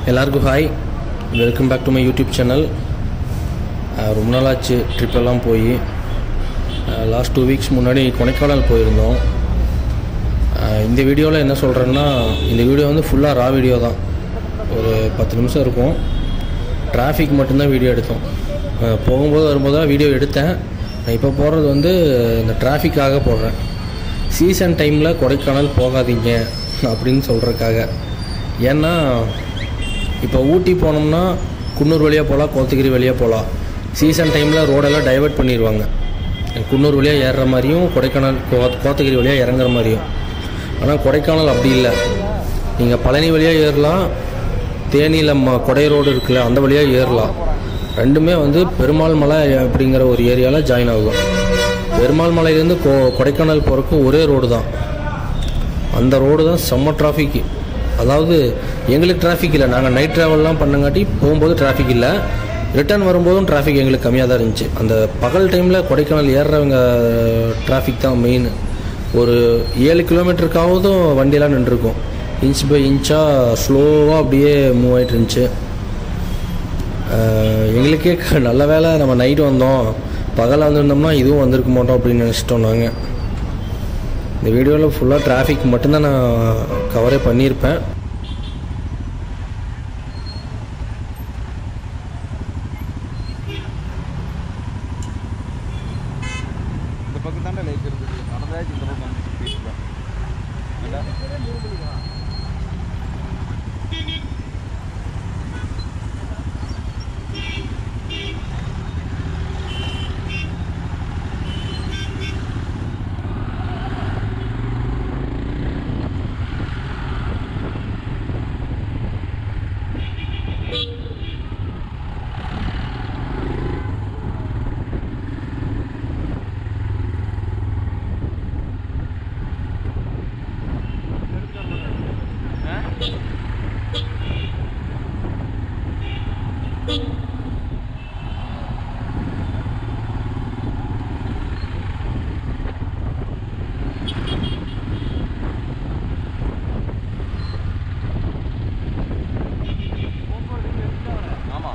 எல்லாருக்கும் hi welcome back to my YouTube channel ரொம்ப நாள் ஆச்சு ட்ரிப் எல்லாம் போய் லாஸ்ட் டூ வீக்ஸ் முன்னாடி கொடைக்கானல் போயிருந்தோம் அஹ் இந்த வீடியோவில் என்ன சொல்கிறேன்னா இந்த வீடியோ வந்து ஃபுல்லாக ரா வீடியோ தான் ஒரு பத்து நிமிஷம் இருக்கும் டிராஃபிக் மட்டும்தான் வீடியோ எடுத்தோம் அஹ் போகும்போது வரும்போது தான் வீடியோ எடுத்தேன் நான் இப்போ போடுறது வந்து இந்த டிராஃபிக்காக போடுறேன் சீசன் டைமில் கொடைக்கானல் போகாதீங்க அப்படின்னு சொல்கிறதுக்காக ஏன்னா இப்போ ஊட்டி போனோம்னா குன்னூர் வழியாக போகலாம் கோத்தகிரி வழியாக போகலாம் சீசன் டைமில் ரோடெல்லாம் டைவர்ட் பண்ணிடுவாங்க குன்னூர் வழியாக ஏறுற மாதிரியும் கொடைக்கானல் கோ கோத்தகிரி வழியாக இறங்குற மாதிரியும் ஆனால் கொடைக்கானல் அப்படி இல்லை நீங்கள் பழனி வழியாக ஏறலாம் தேனியில் ம கொடை ரோடு இருக்குல்ல அந்த வழியாக ஏறலாம் ரெண்டுமே வந்து பெருமாள் மலை அப்படிங்கிற ஒரு ஏரியாவில் ஜாயின் ஆகும் பெருமாள் மலையிலேருந்து கொ கொடைக்கானல் போகிறக்கு ஒரே ரோடு தான் அந்த ரோடு தான் செம்ம டிராஃபிக் அதாவது எங்களுக்கு டிராஃபிக் இல்லை நாங்கள் நைட் ட்ராவல்லாம் பண்ணங்காட்டி போகும்போது டிராஃபிக் இல்லை ரிட்டர்ன் வரும்போதும் டிராஃபிக் எங்களுக்கு கம்மியாக தான் இருந்துச்சு அந்த பகல் டைமில் கொடைக்கானல் ஏறுறவங்க டிராஃபிக் தான் மெயின் ஒரு ஏழு கிலோமீட்டருக்காவதும் வண்டியெல்லாம் நின்றுருக்கும் இன்ச் பை இன்ச்சாக ஸ்லோவாக அப்படியே மூவ் ஆகிட்டு இருந்துச்சு அஹ் எங்களுக்கே க- நல்ல வேளை நம்ம நைட்டு வந்தோம் பகலில் வந்திருந்தோம்னா இதுவும் வந்திருக்க மாட்டோம் அப்படின்னு நினச்சிட்டோம் நாங்கள் இந்த வீடியோவில் ஃபுல்லாக டிராஃபிக் மட்டும்தான் நான் கவரே பண்ணியிருப்பேன் இந்த பக்கம் தாண்டா லேக் இருக்குது நடந்தாச்சு இந்த பக்கம் வந்து சுற்றிட்டு ஆமாம்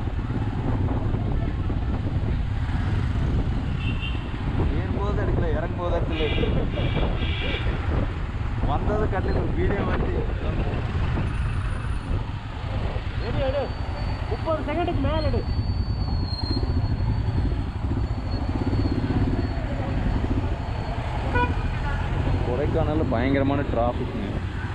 ஏறும்போது எடுக்கல இறங்கும்போது இடத்துல வந்தது கட்டில் ஒரு வீடியோ வந்து முப்பது செகண்டுக்கு மேல எடு கொடைக்கானல் பயங்கரமான டிராஃபிக்ங்க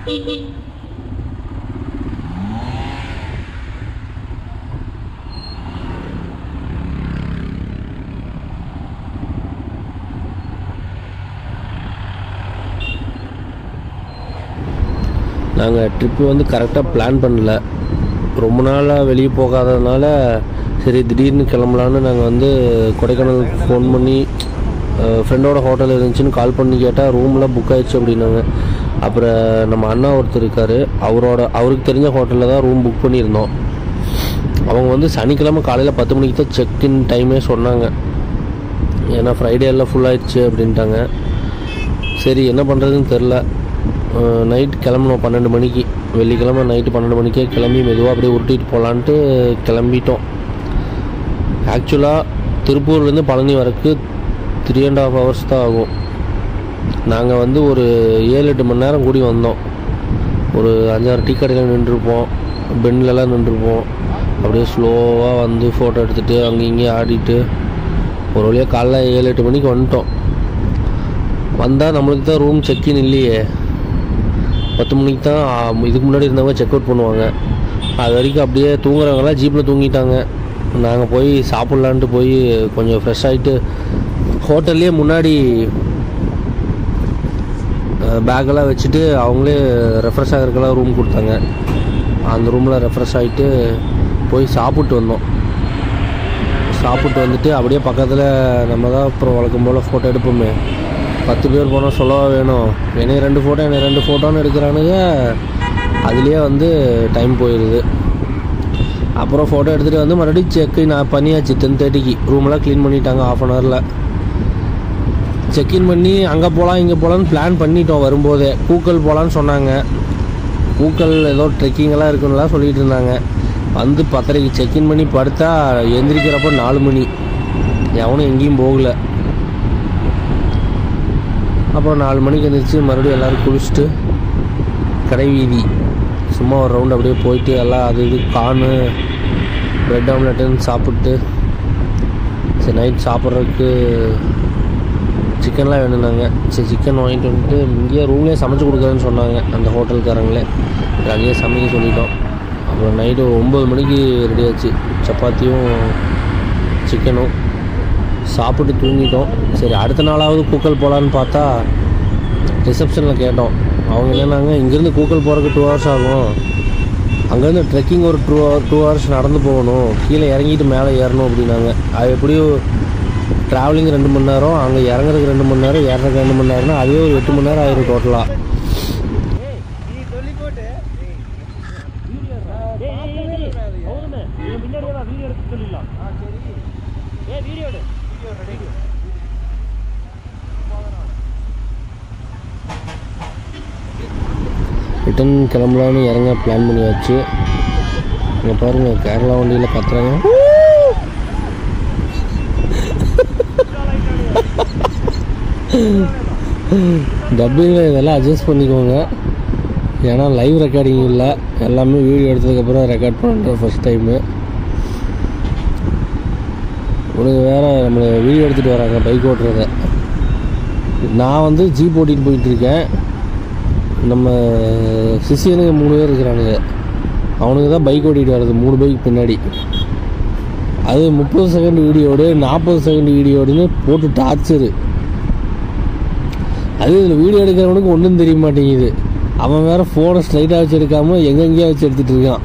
நாங்கள் ட்ரிப்பு வந்து கரெக்டாக பிளான் பண்ணல ரொம்ப நாளாக வெளியே போகாததுனால சரி திடீர்னு கிளம்பலான்னு நாங்கள் வந்து கொடைக்கானலுக்கு ஃபோன் பண்ணி ஃப்ரெண்டோட ஹோட்டல் இருந்துச்சுன்னு கால் பண்ணி கேட்டால் ரூம்லாம் புக் ஆயிடுச்சு அப்படின்னாங்க அப்புறம் நம்ம அண்ணா ஒருத்தர் இருக்கார் அவரோட அவருக்கு தெரிஞ்ச ஹோட்டலில் தான் ரூம் புக் பண்ணியிருந்தோம் அவங்க வந்து சனிக்கிழமை காலையில் பத்து மணிக்கு தான் செக்இன் டைமே சொன்னாங்க ஏன்னா ஃப்ரைடே எல்லாம் ஃபுல் ஆயிடுச்சு அப்படின்ட்டாங்க சரி என்ன பண்ணுறதுன்னு தெரில நைட் கிளம்பணும் பன்னெண்டு மணிக்கு வெள்ளிக்கிழமை நைட்டு பன்னெண்டு மணிக்கே கிளம்பி மெதுவாக அப்படியே உருட்டிட்டு போகலான்ட்டு கிளம்பிட்டோம் ஆக்சுவலாக திருப்பூர்லேருந்து பழனி வரக்கு த்ரீ அண்ட் ஹாஃப் ஹவர்ஸ் தான் ஆகும் நாங்கள் வந்து ஒரு ஏழு எட்டு மணி நேரம் கூடி வந்தோம் ஒரு அஞ்சாறு டீ கடையில் நின்றுருப்போம் பெண்லலாம் நின்றுருப்போம் அப்படியே ஸ்லோவாக வந்து ஃபோட்டோ எடுத்துகிட்டு அங்கேயும் இங்கேயும் ஆடிட்டு ஒரு வழியாக காலைல ஏழு எட்டு மணிக்கு வந்துட்டோம் வந்தால் நம்மளுக்கு தான் ரூம் செக்இன் இல்லையே பத்து மணிக்கு தான் ஆ, இதுக்கு முன்னாடி இருந்தவங்க செக் அவுட் பண்ணுவாங்க அது வரைக்கும் அப்படியே தூங்குறவங்களாம் ஜீப்பில் தூங்கிட்டாங்க நாங்கள் போய் சாப்பிட்லான்ட்டு போய் கொஞ்சம் ஃப்ரெஷ் ஆகிட்டு ஹோட்டல்லே முன்னாடி பேக்கெல்லாம் வச்சுட்டு அவங்களே ரெஃப்ரெஷ் ஆகிறதுக்கெல்லாம் ரூம் கொடுத்தாங்க அந்த ரூமில் ரெஃப்ரெஷ் ஆகிட்டு போய் சாப்பிட்டு வந்தோம் சாப்பிட்டு வந்துட்டு அப்படியே பக்கத்தில் நம்ம தான் அப்புறம் வழக்கம் போல் ஃபோட்டோ எடுப்போமே பத்து பேர் போனால் சொல்லவா வேணும் எனக்கு ரெண்டு ஃபோட்டோ எனக்கு ரெண்டு ஃபோட்டோன்னு எடுக்கிறானுங்க அதுலேயே வந்து டைம் போயிடுது அப்புறம் ஃபோட்டோ எடுத்துகிட்டு வந்து மறுபடியும் செக் நான் பண்ணியாச்சு டென் தேர்ட்டிக்கு ரூமெல்லாம் க்ளீன் பண்ணிட்டாங்க ஆஃப் அன் ஹவரில் செக்இன் பண்ணி அங்கே போகலாம் இங்கே போகலான்னு பிளான் பண்ணிட்டோம் வரும்போதே கூக்கல் போகலான்னு சொன்னாங்க பூக்கள் ஏதோ ட்ரெக்கிங்கெல்லாம் இருக்குன்னுலாம் சொல்லிட்டு இருந்தாங்க வந்து பத்தரைக்கு செக்இன் பண்ணி படுத்தா எந்திரிக்கிறப்போ நாலு மணி எவனும் எங்கேயும் போகல அப்புறம் நாலு மணிக்கு எந்திரிச்சு மறுபடியும் எல்லோரும் குளிச்சுட்டு கடை வீதி சும்மா ஒரு ரவுண்ட் அப்படியே போயிட்டு எல்லாம் அது இது கானு ப்ரெட் ஆம்லெட்டுன்னு சாப்பிட்டு சரி நைட் சாப்பிட்றதுக்கு சிக்கன்லாம் வேணும்னாங்க சரி சிக்கன் வாங்கிட்டு வந்துட்டு இங்கேயே ரூம்லேயே சமைச்சு கொடுக்குறேன்னு சொன்னாங்க அந்த ஹோட்டல்காரங்களே சரி அங்கேயே சமைக்க சொல்லிட்டோம் அப்புறம் நைட்டு ஒம்பது மணிக்கு ரெடி ஆச்சு சப்பாத்தியும் சிக்கனும் சாப்பிட்டு தூங்கிட்டோம் சரி அடுத்த நாளாவது கூக்கல் போகலான்னு பார்த்தா ரிசப்ஷனில் கேட்டோம் அவங்க என்னன்னாங்க இங்கேருந்து கூக்கல் போகிறதுக்கு டூ ஹவர்ஸ் ஆகும் அங்கேருந்து ட்ரெக்கிங் ஒரு டூ டூ ஹவர்ஸ் நடந்து போகணும் கீழே இறங்கிட்டு மேலே ஏறணும் அப்படின்னாங்க அது எப்படியும் ட்ராவலிங் ரெண்டு மணி நேரம் அங்கே இறங்குறதுக்கு ரெண்டு மணி நேரம் ஏறதுக்கு ரெண்டு மணி நேரம்னா அதுவே ஒரு எட்டு மணி நேரம் ஆயிரும் டோட்டலாக ரிட்டன் கிளம்பலான்னு இறங்க பிளான் பண்ணியாச்சு இங்கே பாருங்கள் கேரளா வண்டியில் கத்துறாங்க டப்பிங்கில் இதெல்லாம் அட்ஜஸ்ட் பண்ணிக்கோங்க ஏன்னா லைவ் ரெக்கார்டிங் இல்லை எல்லாமே வீடியோ எடுத்ததுக்கப்புறம் ரெக்கார்ட் பண்ணுற ஃபஸ்ட் டைமு உனக்கு வேறு நம்மளை வீடியோ எடுத்துகிட்டு வராங்க பைக் ஓட்டுறத நான் வந்து ஜீப் ஓட்டிகிட்டு போயிட்டுருக்கேன் நம்ம சிசியனுங்க மூணு பேர் இருக்கிறானுங்க அவனுக்கு தான் பைக் ஓட்டிகிட்டு வர்றது மூணு பைக் பின்னாடி அது முப்பது செகண்ட் வீடியோடு நாற்பது செகண்ட் வீடியோடுன்னு போட்டு டார்ச்சரு அது இதில் வீடியோ எடுக்கிறவனுக்கு ஒன்றும் தெரிய மாட்டேங்குது அவன் வேற ஃபோனை ஸ்ட்ரைட்டாக வச்சு எடுக்காமல் எங்கெங்கேயோ வச்சு எடுத்துகிட்டு இருக்கான்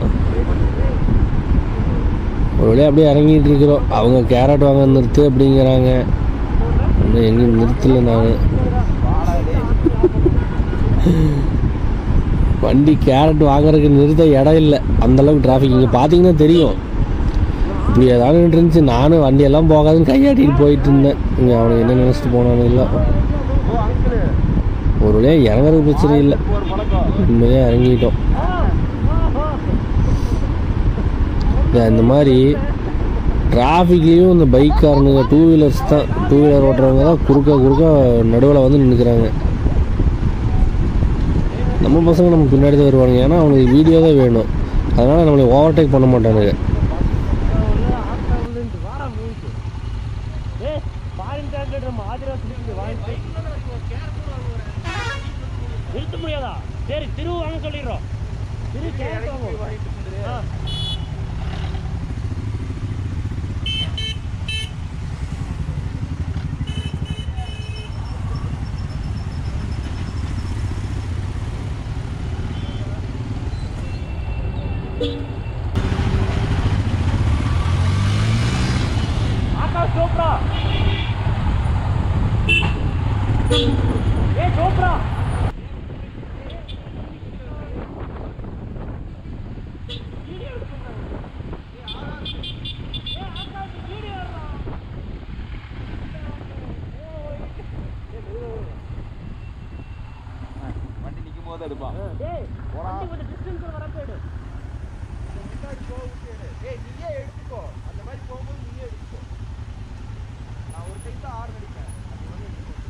ஒரு வழியாக அப்படியே இறங்கிட்டு இருக்கிறோம் அவங்க கேரட் வாங்க நிறுத்து அப்படிங்கிறாங்க இன்னும் எங்கேயும் நிறுத்தலை நான் வண்டி கேரட் வாங்குறதுக்கு நிறுத்த இடம் இல்லை அந்தளவுக்கு டிராஃபிக் இங்கே பார்த்தீங்கன்னா தெரியும் இப்படி ஏதாவது இருந்துச்சு நானும் வண்டியெல்லாம் போகாதுன்னு கையாட்டிட்டு போயிட்டு இருந்தேன் இங்கே அவனுக்கு என்ன நினச்சிட்டு போனானு இல்லை ஒரு வழியாக இறங்குறது பிரச்சனை இல்லை உண்மையாக இறங்கிட்டோம் இந்த- இந்த மாதிரி டிராஃபிக்லேயும் இந்த பைக்காரனுங்க டூ வீலர்ஸ் தான் டூ வீலர் ஓட்டுறவங்க தான் குறுக்க குறுக்க நடுவில் வந்து நின்றுக்கிறாங்க நம்ம பசங்க நமக்கு பின்னாடி தான் வருவாங்க ஏன்னா அவனுக்கு வீடியோ தான் வேணும் அதனால் நம்மளை ஓவர்டேக் பண்ண மாட்டானுங்க நிறுத்த முடியாதா சரி திரு வாங்க சொல்லிடுறோம் திரு கேரட் வாங்குவோம் ஆ. ஆகாஷ் சோப்ரா ஏ சோப்ரா வண்டி நிற்கும் போது எடுப்பான் டேய் வண்டி கொஞ்சம் டிஸ்டன்ஸ்ல வரப்ப எடு ஏய் நீயே எடுத்துக்கோ அந்த மாதிரி போகும்போது நீயே எடுத்துக்கோ நான் ஒரு டைம் தான் ஆறு அடிப்பேன் அது வந்து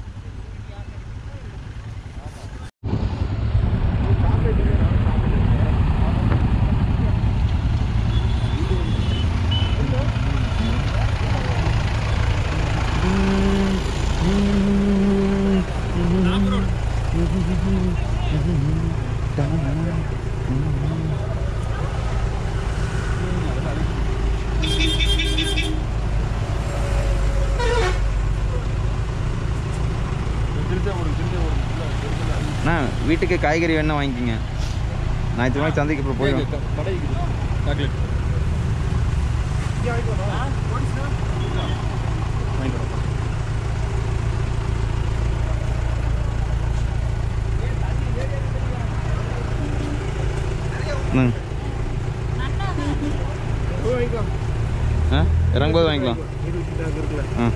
அண்ணா வீட்டுக்கு காய்கறி வேணா வாங்கிக்கோங்க ஞாயிற்றுக்கிழமை சந்தைக்கு அப்புறம் போயிடும் ம். ஆ இறங்கும்போது வாங்கிக்கலாம் ஆ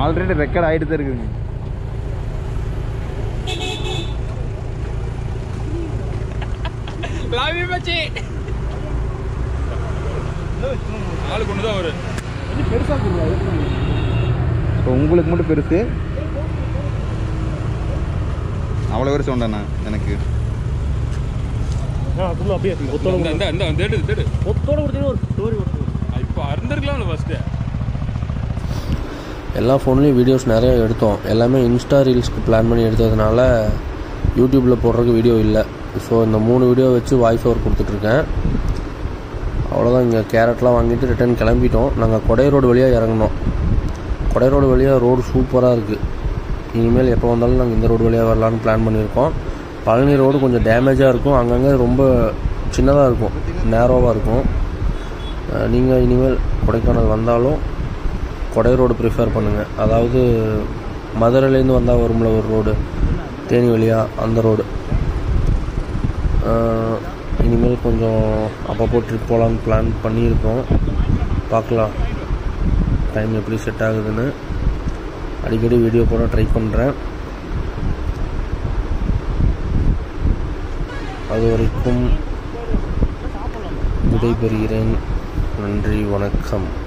ஆல்ரெடி ரெக்கார்ட் ஆகிட்டு தான் இருக்குதுங்க ஆளுக்கு ஒன்று தான் வரும் இப்போ உங்களுக்கு மட்டும் பெருசு அவ்வளோ பெருசு உண்டாண்ணா எனக்கு ஆ சொல்லு அப்படியே ஒத்தோட இந்த இந்த இந்த தேடு தேடு ஒத்தோட கொடுத்தீங்கன்னா ஒரு ஸ்டோரி கொடுத்து இப்போ அறந்துருக்கலாம்ல ஃபஸ்ட்டு எல்லா ஃபோன்லேயும் வீடியோஸ் நிறைய எடுத்தோம் எல்லாமே இன்ஸ்டா ரீல்ஸ்க்கு பிளான் பண்ணி எடுத்ததுனால யூடியூப்பில் போடுறதுக்கு வீடியோ இல்லை ஸோ இந்த மூணு வீடியோ வச்சு வாய்ஸ் ஓவர் கொடுத்துட்ருக்கேன் அவ்வளோதான் இங்கே கேரட்லாம் வாங்கிட்டு ரிட்டர்ன் கிளம்பிட்டோம் நாங்கள் கொடை ரோடு வழியாக இறங்கினோம் கொடை ரோடு வழியாக ரோடு சூப்பராக இருக்குது இனிமேல் எப்போ வந்தாலும் நாங்கள் இந்த ரோடு வழியாக வரலான்னு பிளான் பண்ணியிருக்கோம் பழனி ரோடு கொஞ்சம் டேமேஜாக இருக்கும் அங்கங்கே ரொம்ப சின்னதாக இருக்கும் நேரோவாக இருக்கும் நீங்கள் இனிமேல் கொடைக்கானல் வந்தாலும் கொடை ரோடு ப்ரிஃபர் பண்ணுங்கள் அதாவது மதுரையிலேருந்து வந்தால் வரும்ல ஒரு ரோடு தேனி வழியாக அந்த ரோடு ஆஹ், இனிமேல் கொஞ்சம் அப்பப்போ ட்ரிப் போகலான்னு பிளான் பண்ணியிருக்கோம் பார்க்கலாம் டைம் எப்படி செட் ஆகுதுன்னு அடிக்கடி வீடியோ போட ட்ரை பண்ணுறேன் அது வரைக்கும் விடைபெறுகிறேன் நன்றி வணக்கம்